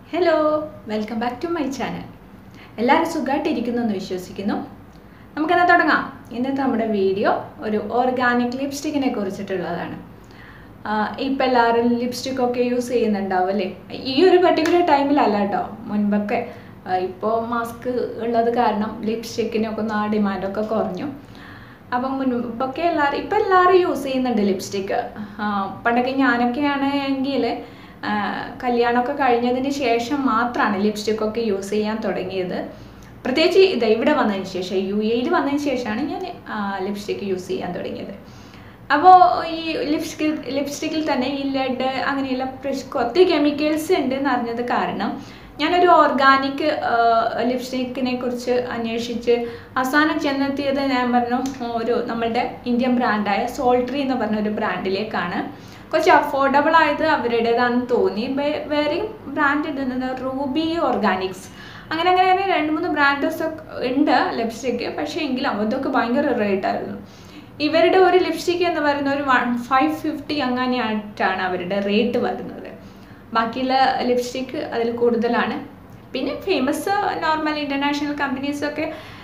hello welcome back to my channel എല്ലാവരും സുഖമായിട്ടിരിക്കുന്നു എന്ന് വിശ്വസിക്കുന്നു നമുക്കെന്നാ തുടങ്ങാം ഇന്നത്തെ നമ്മുടെ വീഡിയോ ഒരു ഓർഗാനിക് ലിപ്സ്റ്റിക്കിനെ കുറിച്ചിട്ടുള്ളതാണ് ഇപ്പം എല്ലാവരും ലിപ്സ്റ്റിക് ഒക്കെ യൂസ് ചെയ്യുന്നുണ്ടാവും അല്ലേ ഈ ഒരു പർട്ടിക്കുലർ ടൈമിലല്ല കേട്ടോ മുൻപൊക്കെ ഇപ്പോൾ മാസ്ക് ഉള്ളത് കാരണം ലിപ്സ്റ്റിക്കിനൊക്കെ ഒന്ന് ആ ഡിമാൻഡൊക്കെ കുറഞ്ഞു അപ്പം മുൻപൊക്കെ എല്ലാവരും ഇപ്പം എല്ലാവരും യൂസ് ചെയ്യുന്നുണ്ട് ലിപ്സ്റ്റിക്ക് പണ്ടൊക്കെ ഞാനൊക്കെയാണ് എങ്കിൽ കല്യാണമൊക്കെ കഴിഞ്ഞതിന് ശേഷം മാത്രമാണ് ലിപ്സ്റ്റിക്കൊക്കെ യൂസ് ചെയ്യാൻ തുടങ്ങിയത് പ്രത്യേകിച്ച് ഇത് ഇവിടെ വന്നതിന് ശേഷം യു എയിൽ വന്നതിന് ശേഷമാണ് ഞാൻ ലിപ്സ്റ്റിക്ക് യൂസ് ചെയ്യാൻ തുടങ്ങിയത് അപ്പോൾ ഈ ലിപ്സ്റ്റിക് ലിപ്സ്റ്റിക്കിൽ തന്നെ ഈ ലെഡ് അങ്ങനെയുള്ള ഒത്തിരി കെമിക്കൽസ് ഉണ്ട് എന്ന് അറിഞ്ഞത് കാരണം ഞാനൊരു ഓർഗാനിക് ലിപ്സ്റ്റിക്കിനെ കുറിച്ച് അന്വേഷിച്ച് അവസാനം ചെന്നെത്തിയത് ഞാൻ പറഞ്ഞു ഒരു നമ്മളുടെ ഇന്ത്യൻ ബ്രാൻഡായ സോൾട്രി എന്ന് പറഞ്ഞ ഒരു ബ്രാൻഡിലേക്കാണ് കുറച്ച് അഫോർഡബിൾ ആയത് അവരുടേതാണെന്ന് തോന്നി വേറെയും ബ്രാൻഡ് ഉണ്ട് റൂബി ഓർഗാനിക്സ് അങ്ങനെ അങ്ങനെ അങ്ങനെ രണ്ട് മൂന്ന് ബ്രാൻഡ്സ് ഒക്കെ ഉണ്ട് ലിപ്സ്റ്റിക്ക് പക്ഷേ എങ്കിലും അതൊക്കെ ഭയങ്കര റേറ്റ് ആയിരുന്നു ഇവരുടെ ഒരു ലിപ്സ്റ്റിക്ക് എന്ന് പറയുന്ന ഒരു വൺ ഫൈവ് ഫിഫ്റ്റി അങ്ങനെയായിട്ടാണ് അവരുടെ റേറ്റ് വരുന്നത് ബാക്കിയുള്ള ലിപ്സ്റ്റിക്ക് അതിൽ കൂടുതലാണ് പിന്നെ ഫേമസ് നോർമൽ ഇൻ്റർനാഷണൽ കമ്പനീസൊക്കെ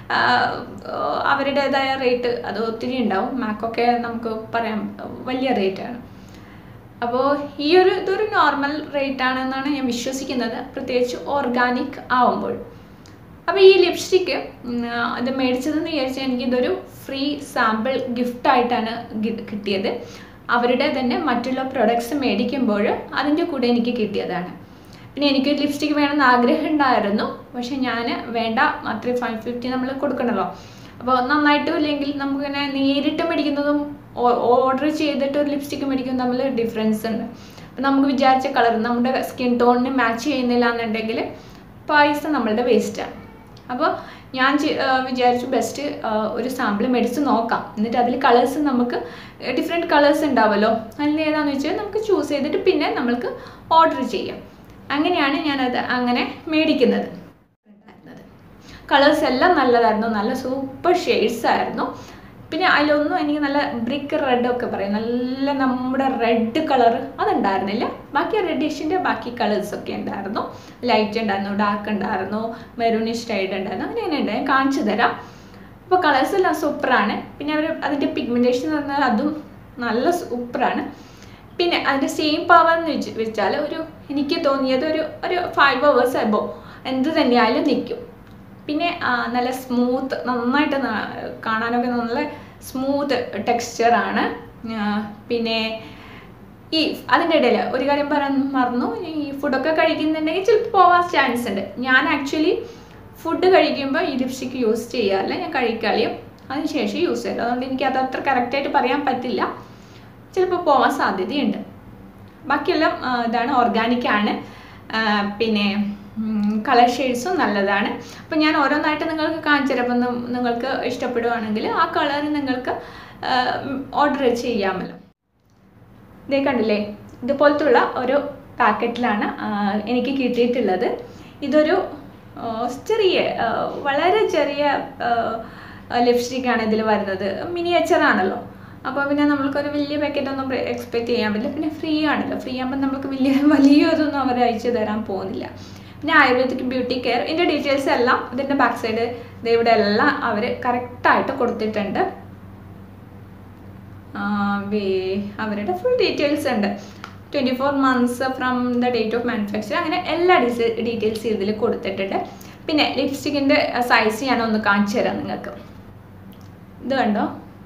അവരുടേതായ റേറ്റ് അത് ഒത്തിരി ഉണ്ടാവും മാക്കൊക്കെ നമുക്ക് പറയാം വലിയ റേറ്റാണ് അപ്പോൾ ഈ ഒരു ഇതൊരു നോർമൽ റേറ്റ് ആണെന്നാണ് ഞാൻ വിശ്വസിക്കുന്നത് പ്രത്യേകിച്ച് ഓർഗാനിക് ആവുമ്പോൾ അപ്പോൾ ഈ ലിപ്സ്റ്റിക്ക് ഇത് മേടിച്ചതെന്ന് വിചാരിച്ചാൽ എനിക്കിതൊരു ഫ്രീ സാമ്പിൾ ഗിഫ്റ്റായിട്ടാണ് കിട്ടിയത് അവരുടെ തന്നെ മറ്റുള്ള പ്രൊഡക്ട്സ് മേടിക്കുമ്പോൾ അതിൻ്റെ കൂടെ എനിക്ക് കിട്ടിയതാണ് പിന്നെ എനിക്ക് ലിപ്സ്റ്റിക്ക് വേണമെന്ന് ആഗ്രഹം ഉണ്ടായിരുന്നു പക്ഷെ ഞാൻ വേണ്ട അത്രയും ഫൈവ് ഫിഫ്റ്റി നമ്മൾ കൊടുക്കണമല്ലോ അപ്പോൾ നന്നായിട്ടും ഇല്ലെങ്കിൽ നമുക്കിങ്ങനെ നേരിട്ട് മേടിക്കുന്നതും ഓർഡർ ചെയ്തിട്ട് ഒരു ലിപ്സ്റ്റിക്ക് മേടിക്കുന്നതും തമ്മിൽ ഡിഫറൻസ് ഉണ്ട് അപ്പം നമുക്ക് വിചാരിച്ച കളർ നമ്മുടെ സ്കിൻ ടോണിന് മാച്ച് ചെയ്യുന്നില്ല എന്നുണ്ടെങ്കിൽ പൈസ നമ്മളുടെ വേസ്റ്റാണ് അപ്പോൾ ഞാൻ വിചാരിച്ചു ബെസ്റ്റ് ഒരു സാമ്പിൾ മേടിച്ച് നോക്കാം എന്നിട്ട് അതിൽ കളേഴ്സ് നമുക്ക് ഡിഫറെൻറ്റ് കളേഴ്സ് ഉണ്ടാവുമല്ലോ അതിൽ ഏതാണെന്ന് വെച്ചാൽ നമുക്ക് ചൂസ് ചെയ്തിട്ട് പിന്നെ നമ്മൾക്ക് ഓർഡർ ചെയ്യാം അങ്ങനെയാണ് ഞാനത് അങ്ങനെ മേടിക്കുന്നത് കളേഴ്സ് എല്ലാം നല്ലതായിരുന്നു നല്ല സൂപ്പർ ഷെയ്ഡ്സ് ആയിരുന്നു പിന്നെ അതിലൊന്നും എനിക്ക് നല്ല ബ്രിക്ക് റെഡ് ഒക്കെ പറയും നല്ല നമ്മുടെ റെഡ് കളർ അതുണ്ടായിരുന്നില്ല ബാക്കി റെഡിഷിൻ്റെ ബാക്കി കളേഴ്സ് ഒക്കെ ഉണ്ടായിരുന്നു ലൈറ്റ് ഉണ്ടായിരുന്നു ഡാർക്ക് ഉണ്ടായിരുന്നു മെറൂണിഷ് ഷെയ്ഡ് ഉണ്ടായിരുന്നു അങ്ങനെ അങ്ങനെ ഉണ്ട് ഞാൻ കാണിച്ചു തരാം അപ്പോൾ കളേഴ്സ് എല്ലാം സൂപ്പറാണ് പിന്നെ അവർ അതിൻ്റെ പിഗ്മെൻറ്റേഷൻ എന്ന് പറഞ്ഞാൽ അതും നല്ല സൂപ്പറാണ് പിന്നെ അതിൻ്റെ സെയിം പവർ എന്ന് വെച്ച് വെച്ചാൽ ഒരു എനിക്ക് തോന്നിയത് ഒരു ഒരു ഫൈവ് അവേഴ്സ് അബോ എന്ത് തന്നെയായാലും നിൽക്കും പിന്നെ നല്ല സ്മൂത്ത് നന്നായിട്ട് കാണാനൊക്കെ നല്ല സ്മൂത്ത് ടെക്സ്ചറാണ് പിന്നെ ഈ അതിൻ്റെ ഇടയിൽ ഒരു കാര്യം പറയാൻ മറന്നു ഈ ഫുഡൊക്കെ കഴിക്കുന്നുണ്ടെങ്കിൽ ചിലപ്പോൾ പോവാൻ ചാൻസ് ഉണ്ട് ഞാൻ ആക്ച്വലി ഫുഡ് കഴിക്കുമ്പോൾ ഈ ലിപ്സ്റ്റിക്ക് യൂസ് ചെയ്യാറില്ല ഞാൻ കഴിക്കാളിയും അതിനുശേഷം യൂസ് ചെയ്യും അതുകൊണ്ട് എനിക്ക് അത് അത്ര കറക്റ്റായിട്ട് പറയാൻ പറ്റില്ല ചിലപ്പോൾ പോവാൻ സാധ്യതയുണ്ട് ബാക്കിയെല്ലാം ഇതാണ് ഓർഗാനിക് ആണ് പിന്നെ കളർ ഷെയ്ഡ്സും നല്ലതാണ് അപ്പം ഞാൻ ഓരോന്നായിട്ട് നിങ്ങൾക്ക് കാണിച്ചു തരാം അപ്പം നിങ്ങൾക്ക് ഇഷ്ടപ്പെടുവാണെങ്കിൽ ആ കളർ നിങ്ങൾക്ക് ഓർഡർ ചെയ്യാമല്ലോ ഇതേ കണ്ടില്ലേ ഇതുപോലത്തുള്ള ഒരു പാക്കറ്റിലാണ് എനിക്ക് കിട്ടിയിട്ടുള്ളത് ഇതൊരു ചെറിയ വളരെ ചെറിയ ലിപ്സ്റ്റിക്കാണ് ഇതിൽ വരുന്നത് മിനിയേച്ചർ ആണല്ലോ അപ്പോൾ പിന്നെ നമ്മൾക്കൊരു വലിയ പാക്കറ്റ് ഒന്നും എക്സ്പെക്ട് ചെയ്യാൻ പറ്റില്ല പിന്നെ ഫ്രീ ആണല്ലോ ഫ്രീ ആകുമ്പോൾ നമുക്ക് വലിയ വലിയൊതൊന്നും അവർ അയച്ചു തരാൻ പോകുന്നില്ല പിന്നെ ആയുർവേദിക് ബ്യൂട്ടി കെയർ ഇതിൻ്റെ ഡീറ്റെയിൽസ് എല്ലാം ഇതിൻ്റെ ബാക്ക് സൈഡ് ഇവിടെ എല്ലാം അവർ കറക്റ്റായിട്ട് കൊടുത്തിട്ടുണ്ട് അവരുടെ ഫുൾ ഡീറ്റെയിൽസ് ഉണ്ട് twenty four months from the date of manufacture അങ്ങനെ എല്ലാ ഡീറ്റെയിൽസ് ഇതിൽ കൊടുത്തിട്ടുണ്ട് പിന്നെ ലിപ്സ്റ്റിക്കിൻ്റെ സൈസ് ഞാനൊന്ന് കാണിച്ചു തരാം നിങ്ങൾക്ക് ഇത് കണ്ടോ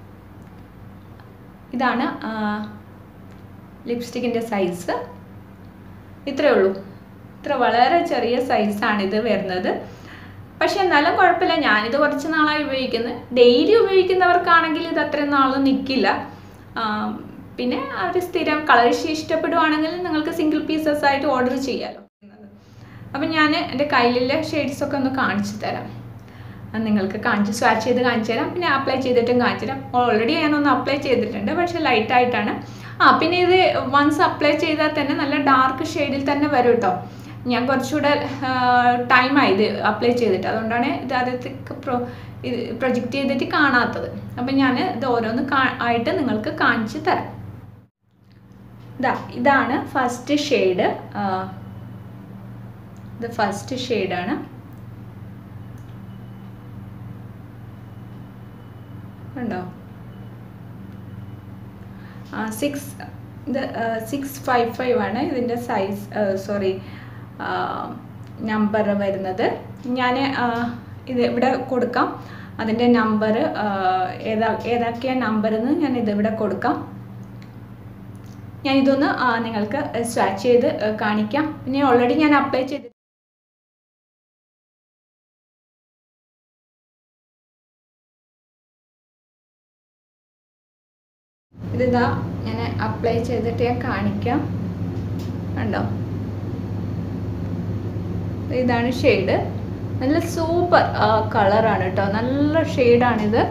ഇതാണ് ലിപ്സ്റ്റിക്കിൻ്റെ സൈസ് ഇത്രയേ ഉള്ളൂ ഇത്ര വളരെ ചെറിയ സൈസാണ് ഇത് വരുന്നത് പക്ഷെ എന്നാലും കുഴപ്പമില്ല ഞാനിത് കുറച്ച് നാളായി ഉപയോഗിക്കുന്നത് ഡെയിലി ഉപയോഗിക്കുന്നവർക്കാണെങ്കിൽ ഇത് അത്രയും നാളും നിൽക്കില്ല പിന്നെ അവർ സ്ഥിരം കളർ ഇഷ്ടപ്പെടുവാണെങ്കിൽ നിങ്ങൾക്ക് സിംഗിൾ പീസസ് ആയിട്ട് ഓർഡർ ചെയ്യാമല്ലോ അപ്പം ഞാൻ എൻ്റെ കയ്യിലുള്ള ഷെയ്ഡ്സൊക്കെ ഒന്ന് കാണിച്ചു തരാം നിങ്ങൾക്ക് കാണിച്ച് സ്വാച്ച് ചെയ്ത് കാണിച്ചു തരാം പിന്നെ അപ്ലൈ ചെയ്തിട്ടും കാണിച്ചു തരാം ഓൾറെഡി ഞാനൊന്ന് അപ്ലൈ ചെയ്തിട്ടുണ്ട് പക്ഷെ ലൈറ്റായിട്ടാണ് ആ പിന്നെ ഇത് വൺസ് അപ്ലൈ ചെയ്താൽ തന്നെ നല്ല ഡാർക്ക് ഷെയ്ഡിൽ തന്നെ വരും കേട്ടോ ഞാൻ കുറച്ചുകൂടെ ടൈമായി ഇത് അപ്ലൈ ചെയ്തിട്ട് അതുകൊണ്ടാണ് ഇത് ആദ്യത്തേക്ക് പ്രൊ ഇത് പ്രൊജക്റ്റ് ചെയ്തിട്ട് കാണാത്തത് അപ്പം ഞാൻ ഇത് ഓരോന്ന് ആയിട്ട് നിങ്ങൾക്ക് കാണിച്ചു തരാം ഇതാ ഇതാണ് ഫസ്റ്റ് ഷെയ്ഡ് ഇത് ഫസ്റ്റ് ഷെയ്ഡാണ് ഉണ്ടോ സിക്സ് ഇത് സിക്സ് ഫൈവ് ഫൈവ് ആണ് ഇതിൻ്റെ സൈസ് സോറി നമ്പർ വരുന്നത് ഞാൻ ഇത് ഇവിടെ കൊടുക്കാം അതിൻ്റെ നമ്പർ ഏതാ ഏതൊക്കെയാണ് നമ്പർ എന്ന് ഞാൻ ഇതിവിടെ കൊടുക്കാം ഞാൻ ഇതൊന്ന് ആ, നിങ്ങൾക്ക് സ്വാച്ച് ചെയ്ത് ആ, കാണിക്കാം പിന്നെ ഓൾറെഡി ഞാൻ അപ്ലൈ ചെയ്ത് ഇതിതാ ഞാൻ അപ്ലൈ ചെയ്തിട്ട് ഞാൻ കാണിക്കാം കണ്ടോ ഇതാണ് ഷെയ്ഡ് നല്ല സൂപ്പർ കളറാണ് കേട്ടോ നല്ല ഷെയ്ഡാണിത്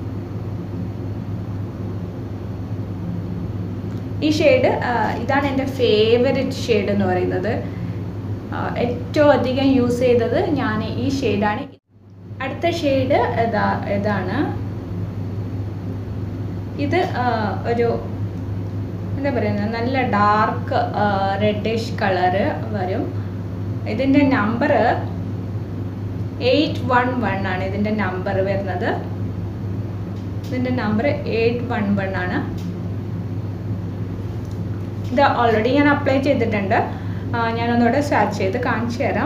ഈ ഷെയ്ഡ് ഇതാണ് എൻ്റെ ഫേവററ്റ് ഷെയ്ഡ് എന്ന് പറയുന്നത് ആ, ഏറ്റവും അധികം യൂസ് ചെയ്തത് ഞാൻ ഈ ഷെയ്ഡാണ് അടുത്ത ഷെയ്ഡ് ഇതാ ഇതാണ് ഇത് ആ, ഒരു എന്താ പറയുന്നത് നല്ല ഡാർക്ക് റെഡിഷ് കളറ് വരും ഇതിൻ്റെ നമ്പർ എയ്റ്റ് വൺ വൺ ആണ് ഇതിൻ്റെ നമ്പർ വരുന്നത് ഇതിൻ്റെ നമ്പർ എയ്റ്റ് വൺ വൺ ആണ് ഇത് ഓൾറെഡി ഞാൻ അപ്ലൈ ചെയ്തിട്ടുണ്ട് ആ, ഞാനൊന്നുകൂടെ സ്വാച്ച് ചെയ്ത് കാണിച്ചു തരാം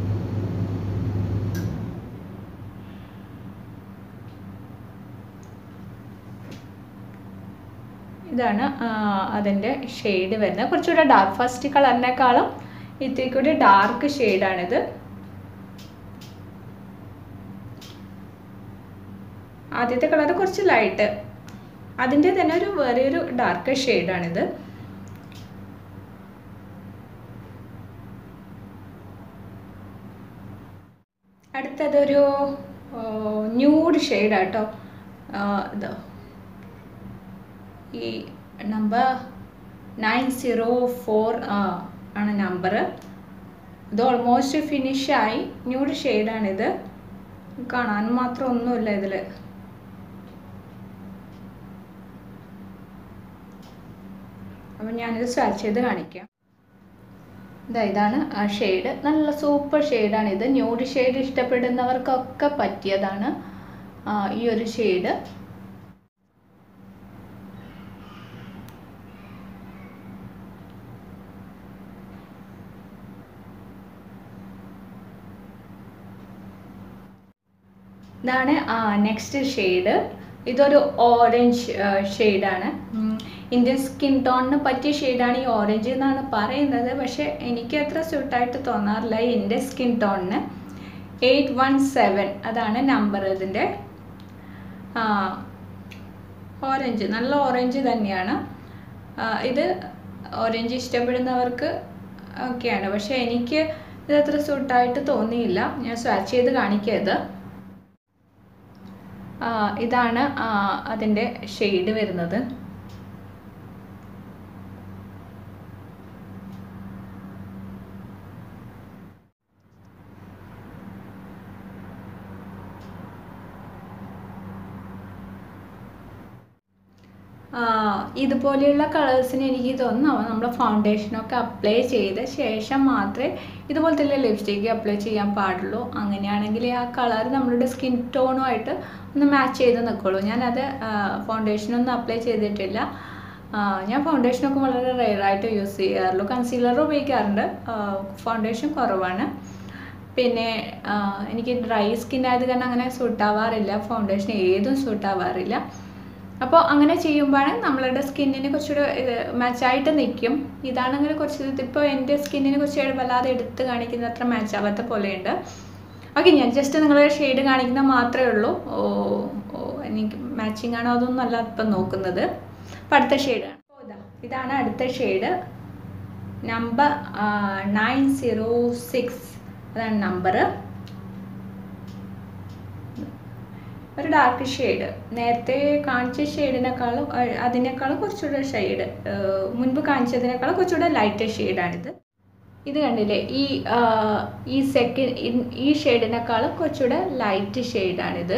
ഇതാണ് ആ, അതിൻ്റെ ഷെയ്ഡ് വരുന്നത് കുറച്ചുകൂടെ ഡാർക്ക് ഫസ്റ്റ് കളറിനേക്കാളും ഇത്തിരി കൂടി ഡാർക്ക് ഷെയ്ഡാണിത് ആദ്യത്തെ കളർ കുറച്ച് ലൈറ്റ് അതിൻ്റെ തന്നെ ഒരു വേറെ ഒരു ഡാർക്ക് ഷെയ്ഡാണിത് അടുത്തതൊരു ന്യൂഡ് ഷെയ്ഡാട്ടോ ഇത് ഈ നമ്പർ നയൻ സീറോ ഫോർ ആണ് നമ്പർ ഇത് ഓൾമോസ്റ്റ് ഫിനിഷായി ന്യൂഡ് ഷെയ്ഡാണിത് കാണാൻ മാത്രം ഒന്നുമില്ല ഇതിൽ അപ്പം ഞാനിത് സ്വാച്ച് ചെയ്ത് കാണിക്കാം ഇതാ ഇതാണ് ആ ഷെയ്ഡ് നല്ല സൂപ്പർ ഷെയ്ഡാണ് ഇത് ന്യൂഡ് ഷെയ്ഡ് ഇഷ്ടപ്പെടുന്നവർക്കൊക്കെ പറ്റിയതാണ് ആ, ഈ ഒരു ഷെയ്ഡ് ഇതാണ് നെക്സ്റ്റ് ഷെയ്ഡ് ഇതൊരു ഓറഞ്ച് ഷെയ്ഡാണ് ഇന്ത്യൻ സ്കിൻ ടോണിന് പറ്റിയ ഷെയ്ഡാണ് ഈ ഓറഞ്ച് എന്നാണ് പറയുന്നത് പക്ഷേ എനിക്ക് അത്ര സ്യൂട്ടായിട്ട് തോന്നാറില്ല എൻ്റെ സ്കിൻ ടോണിന് എയ്റ്റ് വൺ സെവൻ അതാണ് നമ്പർ ഇതിൻ്റെ ഓറഞ്ച് നല്ല ഓറഞ്ച് തന്നെയാണ് ആ, ഇത് ഓറഞ്ച് ഇഷ്ടപ്പെടുന്നവർക്ക് ഒക്കെയാണ് പക്ഷേ എനിക്ക് ഇത് അത്ര സൂട്ടായിട്ട് തോന്നിയില്ല ഞാൻ സ്വാച്ച് ചെയ്ത് കാണിക്കാം ഇത് ആ, ഇതാണ് ആ, അതിൻ്റെ ഷെയ്ഡ് വരുന്നത് ആ, ഇതുപോലെയുള്ള കളേഴ്സിന് എനിക്ക് തോന്നുന്നു നമ്മൾ ഫൗണ്ടേഷനൊക്കെ അപ്ലൈ ചെയ്ത ശേഷം മാത്രമേ ഇതുപോലത്തെ ലിപ്സ്റ്റിക്ക് അപ്ലൈ ചെയ്യാൻ പാടുള്ളൂ അങ്ങനെയാണെങ്കിൽ ആ കളർ നമ്മളുടെ സ്കിൻ ടോണുമായിട്ട് ഒന്ന് മാച്ച് ചെയ്ത് നിൽക്കുള്ളൂ ഞാനത് ഫൗണ്ടേഷനൊന്നും അപ്ലൈ ചെയ്തിട്ടില്ല ആ, ഞാൻ ഫൗണ്ടേഷനൊക്കെ വളരെ റെയറായിട്ട് യൂസ് ചെയ്യാറുള്ളൂ കൺസീലർ ഉപയോഗിക്കാറുണ്ട് ഫൗണ്ടേഷൻ കുറവാണ് പിന്നെ ആ, എനിക്ക് ഡ്രൈ സ്കിൻ ആയത് കാരണം അങ്ങനെ സൂട്ടാവാറില്ല ഫൗണ്ടേഷൻ ഏതും സൂട്ടാവാറില്ല അപ്പോൾ അങ്ങനെ ചെയ്യുമ്പോഴാണ് നമ്മളുടെ സ്കിന്നിന് കുറച്ചുകൂടെ ഇത് മാച്ചായിട്ട് നിൽക്കും ഇതാണെങ്കിൽ കുറച്ച് ഇപ്പോൾ എൻ്റെ സ്കിന്നിന് കുറച്ച് വല്ലാതെ എടുത്ത് കാണിക്കുന്ന അത്ര മാച്ച് ആവാത്ത പോലെയുണ്ട് ഓക്കെ ഞാൻ ജസ്റ്റ് നിങ്ങളുടെ ഷെയ്ഡ് കാണിക്കുന്ന മാത്രമേ ഉള്ളൂ ഓ ഓ എനിക്ക് മാച്ചിങ് ആണോ അതൊന്നും അല്ല ഇപ്പം നോക്കുന്നത് അപ്പം അടുത്ത ഷെയ്ഡാണ് ഓ ഇതാ ഇതാണ് അടുത്ത shade number nine zero six അതാണ് നമ്പർ ഒരു ഡാർക്ക് ഷെയ്ഡ് നേരത്തെ കാണിച്ച ഷെയ്ഡിനേക്കാളും അഹ് അതിനേക്കാളും കുറച്ചുകൂടെ ഷെയ്ഡ് മുൻപ് കാണിച്ചതിനേക്കാളും കുറച്ചുകൂടെ ലൈറ്റ് ഷെയ്ഡാണിത് ഇത് കണ്ടില്ലേ ഈ ആ, ഈ സെക്കൻഡ് ഈ ഷെയ്ഡിനേക്കാളും കുറച്ചുകൂടെ ലൈറ്റ് ഷെയ്ഡാണിത്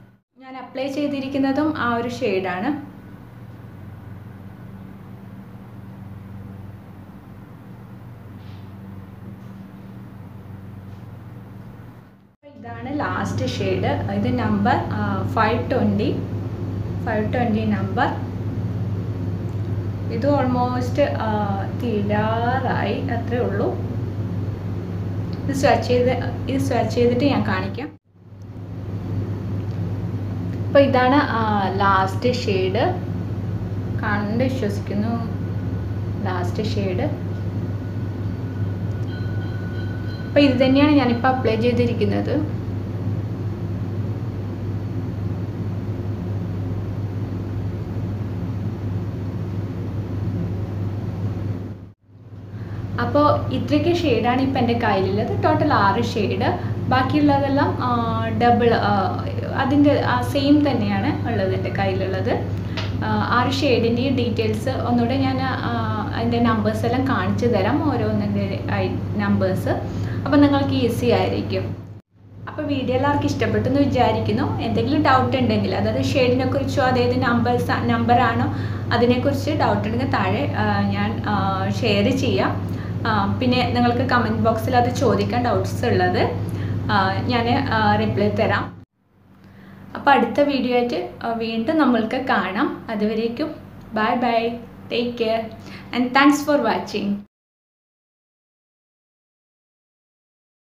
ഞാൻ അപ്ലൈ ചെയ്തിരിക്കുന്നതും ആ ഒരു ഷെയ്ഡാണ് ഇതാണ് ലാസ്റ്റ് ഷെയ്ഡ് ഇത് number five twenty five twenty number ഇത് ഓൾമോസ്റ്റ് തീരാറായി അത്രേ ഉള്ളൂ ഇത് സ്വാച്ച് ചെയ്ത് ഇത് സ്വാച്ച് ചെയ്തിട്ട് ഞാൻ കാണിക്കാം അപ്പോൾ ഇതാണ് ലാസ്റ്റ് ഷെയ്ഡ് കണ്ട് വിശ്വസിക്കുന്നു ലാസ്റ്റ് ഷെയ്ഡ് അപ്പോൾ ഇത് തന്നെയാണ് ഞാനിപ്പോൾ അപ്ലൈ ചെയ്തിരിക്കുന്നത് അപ്പോൾ ഇത്രയ്ക്ക് ഷെയ്ഡാണ് ഇപ്പം എൻ്റെ കയ്യിലുള്ളത് ടോട്ടൽ ആറ് ഷെയ്ഡ് ബാക്കിയുള്ളതെല്ലാം ഡബിൾ അതിൻ്റെ സെയിം തന്നെയാണ് ഉള്ളത് എൻ്റെ കയ്യിലുള്ളത് ആറ് ഷെയ്ഡിൻ്റെ ഡീറ്റെയിൽസ് ഒന്നുകൂടെ ഞാൻ അതിൻ്റെ നമ്പേഴ്സ് എല്ലാം കാണിച്ചു തരാം ഓരോന്നിൻ്റെ നമ്പേഴ്സ് അപ്പോൾ നിങ്ങൾക്ക് ഈസി ആയിരിക്കും അപ്പോൾ വീഡിയോ എല്ലാവർക്കും ഇഷ്ടപ്പെട്ടു എന്ന് വിചാരിക്കുന്നു എന്തെങ്കിലും ഡൗട്ട് ഉണ്ടെങ്കിൽ അതായത് ഷെയ്ഡിനെ കുറിച്ചോ അതായത് നമ്പേഴ്സ് നമ്പറാണോ അതിനെക്കുറിച്ച് ഡൗട്ട് ഉണ്ടെങ്കിൽ താഴെ ഞാൻ ഷെയർ ചെയ്യാം പിന്നെ നിങ്ങൾക്ക് കമൻറ്റ് ബോക്സിൽ അത് ചോദിക്കാൻ ഡൗട്ട്സ് ഉള്ളത് ഞാൻ റിപ്ലൈ തരാം അപ്പോൾ അടുത്ത വീഡിയോ ആയിട്ട് വീണ്ടും നമ്മൾക്ക് കാണാം അതുവരേക്കും bye bye take care and thanks for watching